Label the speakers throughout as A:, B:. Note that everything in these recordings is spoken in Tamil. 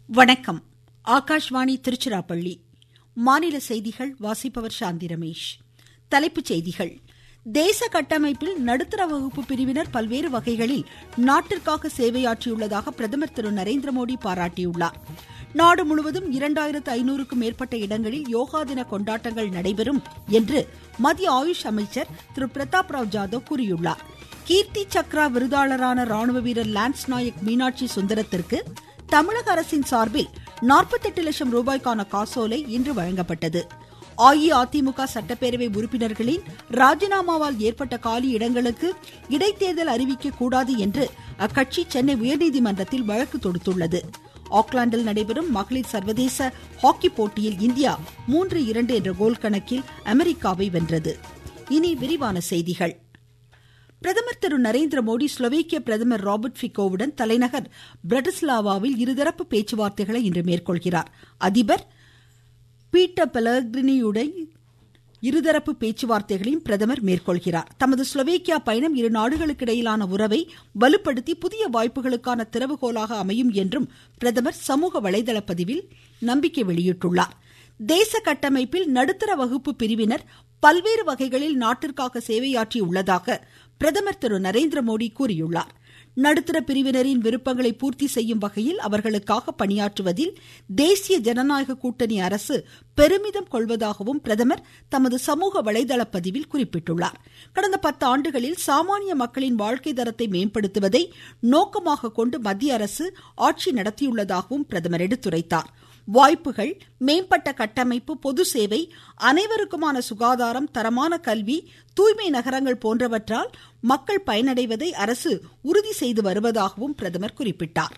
A: வணக்கம் ஆகாஷ்வாணி திருச்சிராப்பள்ளி மாநில செய்திகள் வாசிப்பவர் சாந்தி ரமேஷ் தலைப்புச் செய்திகள் தேச கட்டமைப்பில் நடுத்தர வகுப்பு பிரிவினர் பல்வேறு வகைகளில் நாட்டிற்காக சேவையாற்றியுள்ளதாக பிரதமர் திரு நரேந்திரமோடி பாராட்டியுள்ளார் நாடு முழுவதும் இரண்டாயிரத்து ஐநூறுக்கும் மேற்பட்ட இடங்களில் யோகா தின கொண்டாட்டங்கள் நடைபெறும் என்று மத்திய ஆயுஷ் அமைச்சர் திரு பிரதாப் ராவ் ஜாதவ் கூறியுள்ளார் கீர்த்தி சக்ரா விருதாளரான ராணுவ வீரர் லான்ஸ் நாயக் மீனாட்சி சுந்தரத்திற்கு தமிழக அரசின் சார்பில் நாற்பத்தெட்டு லட்சம் ரூபாய்க்கான காசோலை இன்று வழங்கப்பட்டது அஇஅதிமுக சட்டப்பேரவை உறுப்பினர்களின் ராஜினாமாவால் ஏற்பட்ட காலி இடங்களுக்கு இடைத்தேர்தல் அறிவிக்க கூடாது என்று அக்கட்சி சென்னை உயர்நீதிமன்றத்தில் வழக்கு தொடுத்துள்ளது ஆக்லாந்தில் நடைபெறும் மகளிர் சர்வதேச ஹாக்கி போட்டியில் இந்தியா மூன்று இரண்டு என்ற கோல் கணக்கில் அமெரிக்காவை வென்றது இனி விரிவான செய்திகள் பிரதமர் திரு நரேந்திர மோடி ஸ்லோவேக்கிய பிரதமர் ராபர்ட் ஃபிகோவுடன் தலைநகர் பிரட்டிஸ்லாவாவில் இருதரப்பு பேச்சுவார்த்தைகளை இன்று மேற்கொள்கிறார் அதிபர் பீட்டர் பெலக்ரினியுடன் இருதரப்பு பேச்சுவார்த்தைகளையும் பிரதமர் மேற்கொள்கிறார் தமது ஸ்லோவேக்கியா பயணம் இரு நாடுகளுக்கிடையிலான உறவை வலுப்படுத்தி புதிய வாய்ப்புகளுக்கான திறவுகோலாக அமையும் என்றும் பிரதமர் சமூக வலைதள பதிவில் நம்பிக்கை வெளியிட்டுள்ளார் தேச கட்டமைப்பில் நடுத்தர வகுப்பு பிரிவினர் பல்வேறு வகைகளில் நாட்டிற்காக சேவையாற்றி உள்ளதாக பிரதமர் திரு நரேந்திர மோடி கூறியுள்ளார் நடுத்தர பிரிவினரின் விருப்பங்களை பூர்த்தி செய்யும் வகையில் அவர்களுக்காக பணியாற்றுவதில் தேசிய ஜனநாயக கூட்டணி அரசு பெருமிதம் கொள்வதாகவும் பிரதமர் தமது சமூக வலைதள பதிவில் குறிப்பிட்டுள்ளார் கடந்த பத்து ஆண்டுகளில் சாமானிய மக்களின் வாழ்க்கை தரத்தை மேம்படுத்துவதை நோக்கமாக கொண்டு மத்திய அரசு ஆட்சி நடத்தியுள்ளதாகவும் பிரதமர் எடுத்துரைத்தார் வாய்ப்புகள் மேம்பட்ட கட்டமைப்பு பொது சேவை அனைவருக்குமான சுகாதாரம் தரமான கல்வி தூய்மை நகரங்கள் போன்றவற்றால் மக்கள் பயனடைவதை அரசு உறுதி செய்து வருவதாகவும் பிரதமர் குறிப்பிட்டார்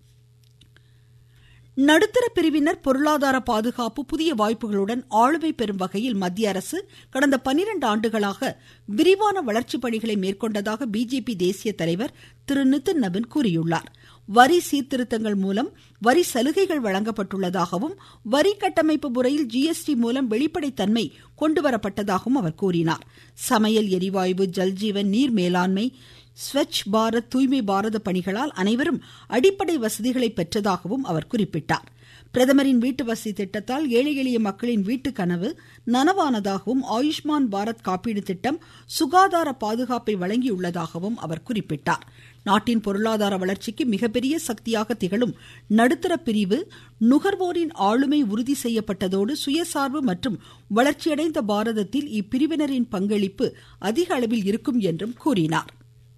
A: நடுத்தர பிரிவினர் பொருளாதார பாதுகாப்பு புதிய வாய்ப்புகளுடன் ஆளுமை பெறும் வகையில் மத்திய அரசு கடந்த பனிரெண்டு ஆண்டுகளாக விரிவான வளர்ச்சி பணிகளை மேற்கொண்டதாக பிஜேபி தேசிய தலைவர் திரு நிதின் நபின் கூறியுள்ளார் வரி சீர்திருத்தங்கள் மூலம் வரி சலுகைகள் வழங்கப்பட்டுள்ளதாகவும் வரி கட்டமைப்பு முறையில் ஜிஎஸ்டி மூலம் வெளிப்படைத்தன்மை கொண்டுவரப்பட்டதாகவும் அவர் கூறினார் சமையல் எரிவாயு ஜல்ஜீவன் நீர் மேலாண்மை ஸ்வச் பாரத் தூய்மை பாரத பணிகளால் அனைவரும் அடிப்படை வசதிகளை பெற்றதாகவும் அவர் குறிப்பிட்டார் பிரதமரின் வீட்டு வசதி திட்டத்தால் ஏழை எளிய மக்களின் வீட்டு கனவு நனவானதாகவும் ஆயுஷ்மான் பாரத் காப்பீடு திட்டம் சுகாதார பாதுகாப்பை வழங்கியுள்ளதாகவும் அவர் குறிப்பிட்டார் நாட்டின் பொருளாதார வளர்ச்சிக்கு மிகப்பெரிய சக்தியாக திகழும் நடுத்தர பிரிவு நுகர்வோரின் ஆளுமை உறுதி செய்யப்பட்டதோடு சுயசார்பு மற்றும் வளர்ச்சியடைந்த பாரதத்தில் இப்பிரிவினரின் பங்களிப்பு அதிக அளவில் இருக்கும் என்றும் கூறினார்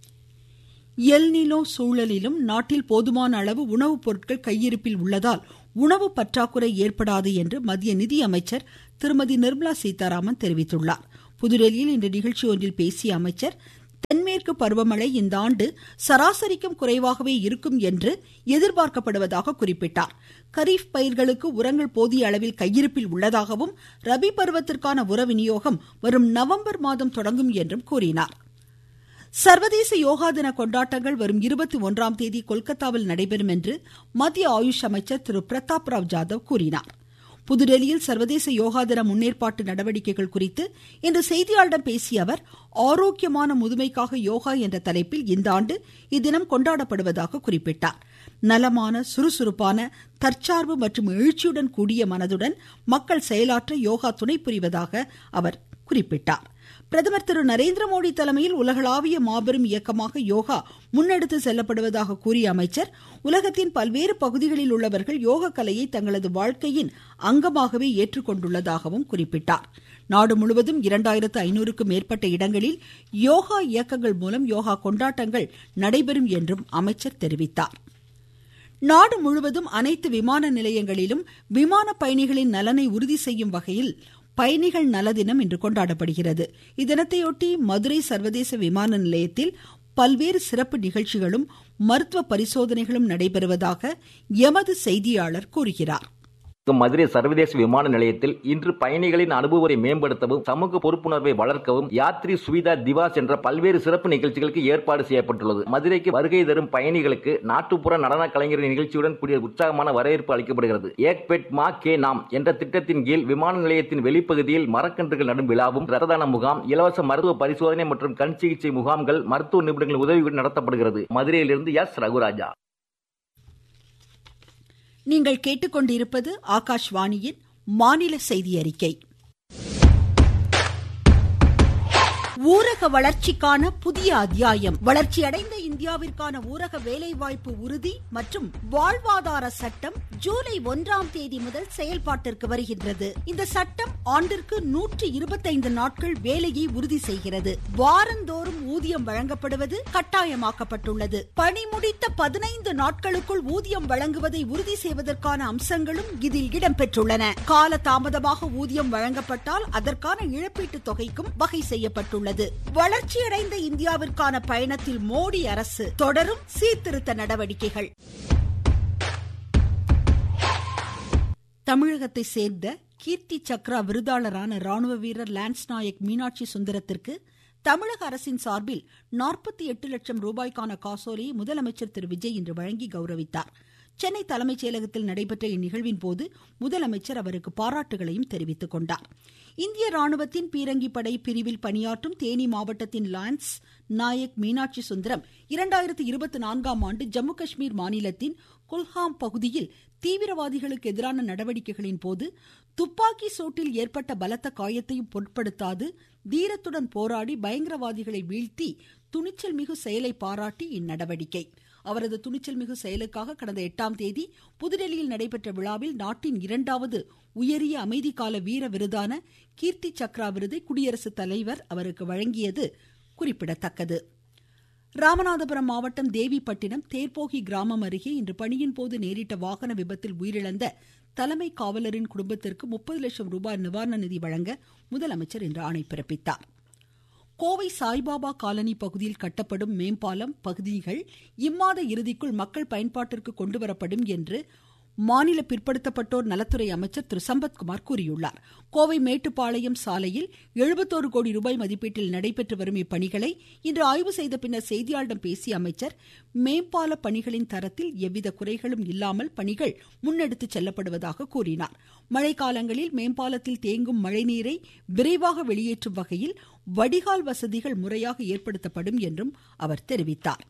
A: எல்னினோ சூழலிலும் நாட்டில் போதுமான அளவு உணவுப் பொருட்கள் கையிருப்பில் உள்ளதால் உணவு பற்றாக்குறை ஏற்படாது என்று மத்திய நிதியமைச்சர் திருமதி நிர்மலா சீதாராமன் தெரிவித்துள்ளார் புதுடெல்லியில் இன்று நிகழ்ச்சி ஒன்றில் பேசிய அமைச்சர் தென்மேற்கு பருவமழை இந்த ஆண்டு சராசரிக்கும் குறைவாகவே இருக்கும் என்று எதிர்பார்க்கப்படுவதாக குறிப்பிட்டார் கரீஃப் பயிர்களுக்கு உரங்கள் போதிய அளவில் கையிருப்பில் உள்ளதாகவும் ரபி பருவத்திற்கான உர விநியோகம் வரும் நவம்பர் மாதம் தொடங்கும் என்றும் கூறினார் சர்வதேச யோகா தின கொண்டாட்டங்கள் வரும் இருபத்தி ஒன்றாம் தேதி கொல்கத்தாவில் நடைபெறும் என்று மத்திய ஆயுஷ் அமைச்சர் திரு பிரதாப் ராவ் ஜாதவ் கூறினார் புதுடெல்லியில் சர்வதேச யோகா தின முன்னேற்பாட்டு நடவடிக்கைகள் குறித்து இன்று செய்தியாளர்களிடம் பேசிய அவர் ஆரோக்கியமான முதுமைக்காக யோகா என்ற தலைப்பில் இந்த ஆண்டு இத்தினம் கொண்டாடப்படுவதாக குறிப்பிட்டார் நலமான சுறுசுறுப்பான தற்சார்பு மற்றும் எழுச்சியுடன் கூடிய மனதுடன் மக்கள் செயலாற்ற யோகா துணை புரிவதாக அவர் குறிப்பிட்டார் பிரதமர் திரு நரேந்திர மோடி தலைமையில் உலகளாவிய மாபெரும் இயக்கமாக யோகா முன்னெடுத்து செல்லப்படுவதாக கூறிய அமைச்சர் உலகத்தின் பல்வேறு பகுதிகளில் உள்ளவர்கள் யோக கலையை தங்களது வாழ்க்கையின் அங்கமாகவே ஏற்றுக்கொண்டுள்ளதாகவும் குறிப்பிட்டார் நாடு முழுவதும் இரண்டாயிரத்து ஐநூறுக்கும் மேற்பட்ட இடங்களில் யோகா இயக்கங்கள் மூலம் யோகா கொண்டாட்டங்கள் நடைபெறும் என்றும் அமைச்சர் தெரிவித்தார் நாடு முழுவதும் அனைத்து விமான நிலையங்களிலும் விமான பயணிகளின் நலனை உறுதி செய்யும் வகையில் பயணிகள் நல தினம் இன்று கொண்டாடப்படுகிறது இத்தினத்தையொட்டி மதுரை சர்வதேச விமான நிலையத்தில் பல்வேறு சிறப்பு நிகழ்ச்சிகளும் மருத்துவ பரிசோதனைகளும் நடைபெறுவதாக எமது செய்தியாளர் கூறுகிறார்
B: மதுரை சர்வதேச விமான நிலையத்தில் இன்று பயணிகளின் அனுபவத்தை மேம்படுத்தவும் சமூக பொறுப்புணர்வை வளர்க்கவும் யாத்ரி சுவிதா திவாஸ் என்ற பல்வேறு சிறப்பு நிகழ்ச்சிகளுக்கு ஏற்பாடு செய்யப்பட்டுள்ளது மதுரைக்கு வருகை தரும் பயணிகளுக்கு நாட்டுப்புற நடன கலைஞரின் நிகழ்ச்சியுடன் கூடிய உற்சாகமான வரவேற்பு அளிக்கப்படுகிறது ஏக் பெட் மா கே நாம் என்ற திட்டத்தின் கீழ் விமான நிலையத்தின் வெளிப்பகுதியில் மரக்கன்றுகள் நடும் விழாவும் ரத்ததான முகாம் இலவச மருத்துவ பரிசோதனை மற்றும் கண் சிகிச்சை முகாம்கள் மருத்துவ நிபுணர்கள் உதவியுடன் நடத்தப்படுகிறது மதுரையிலிருந்து எஸ் ரகுராஜா
A: நீங்கள் கேட்டுக்கொண்டிருப்பது ஆகாஷ்வாணியின் மாநில செய்தி அறிக்கை ஊரக வளர்ச்சிக்கான புதிய அத்தியாயம் வளர்ச்சியடைந்த இந்தியாவிற்கான ஊரக வேலைவாய்ப்பு உறுதி மற்றும் வாழ்வாதார சட்டம் ஜூலை ஒன்றாம் தேதி முதல் செயல்பாட்டிற்கு வருகின்றது இந்த சட்டம் ஆண்டிற்கு நூற்றி இருபத்தைந்து நாட்கள் வேலையை உறுதி செய்கிறது வாரந்தோறும் ஊதியம் வழங்கப்படுவது கட்டாயமாக்கப்பட்டுள்ளது பணி முடித்த பதினைந்து நாட்களுக்குள் ஊதியம் வழங்குவதை உறுதி செய்வதற்கான அம்சங்களும் இதில் இடம்பெற்றுள்ளன கால தாமதமாக ஊதியம் வழங்கப்பட்டால் அதற்கான இழப்பீட்டு தொகைக்கும் வகை செய்யப்பட்டுள்ளது உள்ளது வளர்ச்சியடைந்த இந்தியாவிற்கான பயணத்தில் மோடி அரசு தொடரும் சீர்திருத்த நடவடிக்கைகள் தமிழகத்தை சேர்ந்த கீர்த்தி சக்ரா விருதாளரான ராணுவ வீரர் லான்ஸ் நாயக் மீனாட்சி சுந்தரத்திற்கு தமிழக அரசின் சார்பில் நாற்பத்தி எட்டு லட்சம் ரூபாய்க்கான காசோலையை முதலமைச்சர் திரு விஜய் இன்று வழங்கி கௌரவித்தார் சென்னை தலைமைச் செயலகத்தில் நடைபெற்ற இந்நிகழ்வின் போது முதலமைச்சர் அவருக்கு பாராட்டுகளையும் தெரிவித்துக் கொண்டார் இந்திய ராணுவத்தின் பீரங்கி படை பிரிவில் பணியாற்றும் தேனி மாவட்டத்தின் லான்ஸ் நாயக் மீனாட்சி சுந்தரம் இரண்டாயிரத்தி இருபத்தி நான்காம் ஆண்டு ஜம்மு காஷ்மீர் மாநிலத்தின் குல்ஹாம் பகுதியில் தீவிரவாதிகளுக்கு எதிரான நடவடிக்கைகளின் போது துப்பாக்கி சூட்டில் ஏற்பட்ட பலத்த காயத்தையும் பொருட்படுத்தாது தீரத்துடன் போராடி பயங்கரவாதிகளை வீழ்த்தி துணிச்சல் மிகு செயலை பாராட்டி இந்நடவடிக்கை அவரது துணிச்சல் மிகு செயலுக்காக கடந்த எட்டாம் தேதி புதுடெல்லியில் நடைபெற்ற விழாவில் நாட்டின் இரண்டாவது உயரிய அமைதிக்கால வீர விருதான கீர்த்தி சக்ரா விருதை குடியரசுத் தலைவர் அவருக்கு வழங்கியது குறிப்பிடத்தக்கது ராமநாதபுரம் மாவட்டம் தேவிப்பட்டினம் தேர்போகி கிராமம் அருகே இன்று பணியின் போது நேரிட்ட வாகன விபத்தில் உயிரிழந்த தலைமை காவலரின் குடும்பத்திற்கு முப்பது லட்சம் ரூபாய் நிவாரண நிதி வழங்க முதலமைச்சர் இன்று ஆணை பிறப்பித்தார் கோவை சாய்பாபா காலனி பகுதியில் கட்டப்படும் மேம்பாலம் பகுதிகள் இம்மாத இறுதிக்குள் மக்கள் பயன்பாட்டிற்கு கொண்டுவரப்படும் என்று மாநில பிற்படுத்தப்பட்டோர் நலத்துறை அமைச்சர் திரு சம்பத்குமார் கூறியுள்ளார் கோவை மேட்டுப்பாளையம் சாலையில் எழுபத்தோரு கோடி ரூபாய் மதிப்பீட்டில் நடைபெற்று வரும் இப்பணிகளை இன்று ஆய்வு செய்த பின்னர் செய்தியாளர்களிடம் பேசிய அமைச்சர் மேம்பால பணிகளின் தரத்தில் எவ்வித குறைகளும் இல்லாமல் பணிகள் முன்னெடுத்துச் செல்லப்படுவதாக கூறினார் மழைக்காலங்களில் மேம்பாலத்தில் தேங்கும் மழைநீரை விரைவாக வெளியேற்றும் வகையில் வடிகால் வசதிகள் முறையாக ஏற்படுத்தப்படும் என்றும் அவர் தெரிவித்தார்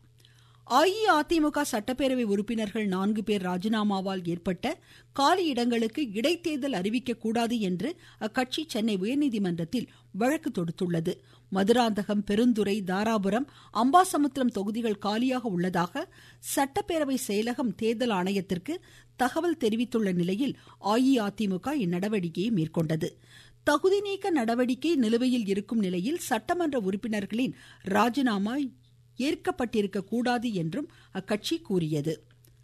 A: அஇஅதிமுக சட்டப்பேரவை உறுப்பினர்கள் நான்கு பேர் ராஜினாமாவால் ஏற்பட்ட காலி இடங்களுக்கு இடைத்தேர்தல் அறிவிக்க கூடாது என்று அக்கட்சி சென்னை உயர்நீதிமன்றத்தில் வழக்கு தொடுத்துள்ளது மதுராந்தகம் பெருந்துறை தாராபுரம் அம்பாசமுத்திரம் தொகுதிகள் காலியாக உள்ளதாக சட்டப்பேரவை செயலகம் தேர்தல் ஆணையத்திற்கு தகவல் தெரிவித்துள்ள நிலையில் அஇஅதிமுக இந்நடவடிக்கையை மேற்கொண்டது தகுதி நீக்க நடவடிக்கை நிலுவையில் இருக்கும் நிலையில் சட்டமன்ற உறுப்பினர்களின் ராஜினாமா ஏற்கப்பட்டிருக்க கூடாது என்றும் அக்கட்சி கூறியது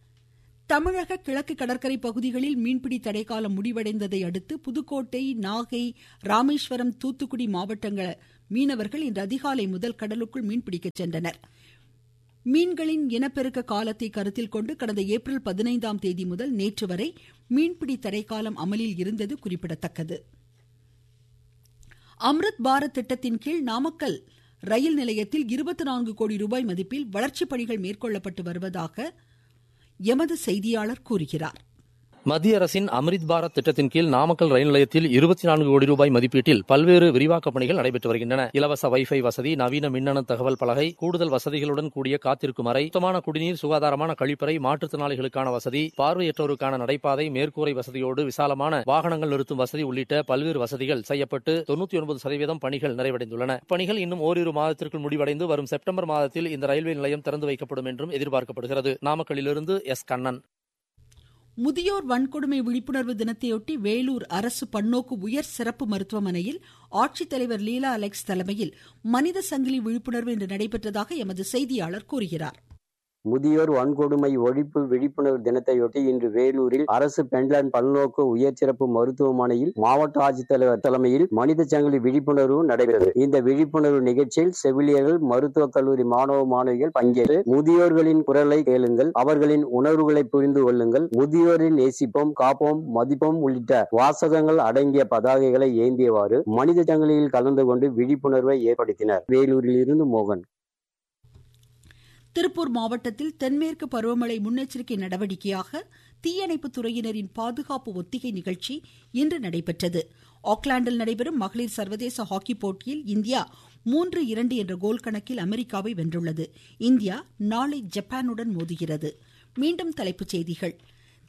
A: தமிழக கிழக்கு கடற்கரை பகுதிகளில் மீன்பிடி தடைக்காலம் முடிவடைந்ததை அடுத்து புதுக்கோட்டை நாகை ராமேஸ்வரம் தூத்துக்குடி மாவட்டங்கள மீனவர்கள் இன்று அதிகாலை முதல் கடலுக்குள் மீன்பிடிக்க சென்றனர் மீன்களின் இனப்பெருக்க காலத்தை கருத்தில் கொண்டு கடந்த ஏப்ரல் பதினைந்தாம் தேதி முதல் நேற்று வரை மீன்பிடி தடைக்காலம் அமலில் இருந்தது குறிப்பிடத்தக்கது அம்ருத் பாரத் திட்டத்தின் கீழ் நாமக்கல் ரயில் நிலையத்தில் இருபத்தி நான்கு கோடி ரூபாய் மதிப்பில் வளர்ச்சிப் பணிகள் மேற்கொள்ளப்பட்டு வருவதாக எமது செய்தியாளர் கூறுகிறார்
C: மத்திய அரசின் அம்ரித் பாரத் திட்டத்தின் கீழ் நாமக்கல் ரயில் நிலையத்தில் இருபத்தி நான்கு கோடி ரூபாய் மதிப்பீட்டில் பல்வேறு விரிவாக்கப் பணிகள் நடைபெற்று வருகின்றன இலவச வைஃபை வசதி நவீன மின்னணு தகவல் பலகை கூடுதல் வசதிகளுடன் கூடிய காத்திருக்கும் அறை சுத்தமான குடிநீர் சுகாதாரமான கழிப்பறை மாற்றுத்திறனாளிகளுக்கான வசதி பார்வையற்றோருக்கான நடைபாதை மேற்கூரை வசதியோடு விசாலமான வாகனங்கள் நிறுத்தும் வசதி உள்ளிட்ட பல்வேறு வசதிகள் செய்யப்பட்டு தொண்ணூத்தி ஒன்பது சதவீதம் பணிகள் நிறைவடைந்துள்ளன பணிகள் இன்னும் ஓரிரு மாதத்திற்குள் முடிவடைந்து வரும் செப்டம்பர் மாதத்தில் இந்த ரயில்வே நிலையம் திறந்து வைக்கப்படும் என்றும் எதிர்பார்க்கப்படுகிறது நாமக்கல்லிலிருந்து எஸ் கண்ணன்
A: முதியோர் வன்கொடுமை விழிப்புணர்வு தினத்தையொட்டி வேலூர் அரசு பன்னோக்கு உயர் சிறப்பு மருத்துவமனையில் ஆட்சித்தலைவர் லீலா அலெக்ஸ் தலைமையில் மனித சங்கிலி விழிப்புணர்வு இன்று நடைபெற்றதாக எமது செய்தியாளர் கூறுகிறார்
D: முதியோர் வன்கொடுமை ஒழிப்பு விழிப்புணர்வு தினத்தையொட்டி இன்று வேலூரில் அரசு பெண்லேண்ட் பல்நோக்கு உயர் சிறப்பு மருத்துவமனையில் மாவட்ட ஆட்சித்தலைவர் தலைமையில் மனித சங்கிலி விழிப்புணர்வு நடைபெற்றது இந்த விழிப்புணர்வு நிகழ்ச்சியில் செவிலியர்கள் மருத்துவக் கல்லூரி மாணவ மாணவிகள் பங்கேற்று முதியோர்களின் குரலை கேளுங்கள் அவர்களின் உணர்வுகளை புரிந்து கொள்ளுங்கள் முதியோரின் நேசிப்போம் காப்போம் மதிப்போம் உள்ளிட்ட வாசகங்கள் அடங்கிய பதாகைகளை ஏந்தியவாறு மனித சங்கிலியில் கலந்து கொண்டு விழிப்புணர்வை ஏற்படுத்தினர் வேலூரில் இருந்து மோகன்
A: திருப்பூர் மாவட்டத்தில் தென்மேற்கு பருவமழை முன்னெச்சரிக்கை நடவடிக்கையாக தீயணைப்பு துறையினரின் பாதுகாப்பு ஒத்திகை நிகழ்ச்சி இன்று நடைபெற்றது ஆக்லாந்தில் நடைபெறும் மகளிர் சர்வதேச ஹாக்கி போட்டியில் இந்தியா மூன்று இரண்டு என்ற கோல் கணக்கில் அமெரிக்காவை வென்றுள்ளது இந்தியா நாளை ஜப்பானுடன் மோதுகிறது மீண்டும் தலைப்புச் செய்திகள்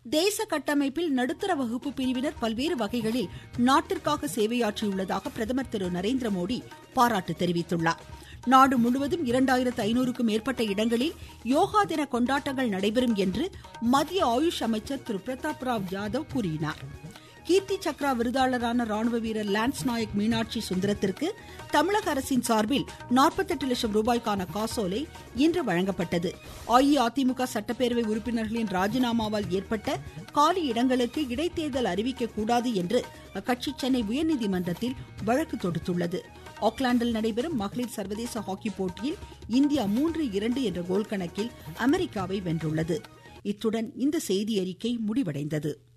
A: தேச கட்டமைப்பில் நடுத்தர வகுப்பு பிரிவினர் பல்வேறு வகைகளில் நாட்டிற்காக சேவையாற்றியுள்ளதாக பிரதமர் திரு நரேந்திர மோடி பாராட்டு தெரிவித்துள்ளார் நாடு முழுவதும் இரண்டாயிரத்து ஐநூறுக்கும் மேற்பட்ட இடங்களில் யோகா தின கொண்டாட்டங்கள் நடைபெறும் என்று மத்திய ஆயுஷ் அமைச்சர் திரு பிரதாப் ராவ் யாதவ் கூறினார் கீர்த்தி சக்ரா விருதாளரான ராணுவ வீரர் லான்ஸ் நாயக் மீனாட்சி சுந்தரத்திற்கு தமிழக அரசின் சார்பில் நாற்பத்தெட்டு லட்சம் ரூபாய்க்கான காசோலை இன்று வழங்கப்பட்டது அஇஅதிமுக சட்டப்பேரவை உறுப்பினர்களின் ராஜினாமாவால் ஏற்பட்ட காலி இடங்களுக்கு இடைத்தேர்தல் அறிவிக்க கூடாது என்று அக்கட்சி சென்னை உயர்நீதிமன்றத்தில் வழக்கு தொடுத்துள்ளது ஆக்லாந்தில் நடைபெறும் மகளிர் சர்வதேச ஹாக்கி போட்டியில் இந்தியா மூன்று இரண்டு என்ற கோல் கணக்கில் அமெரிக்காவை வென்றுள்ளது இத்துடன் இந்த செய்தி அறிக்கை முடிவடைந்தது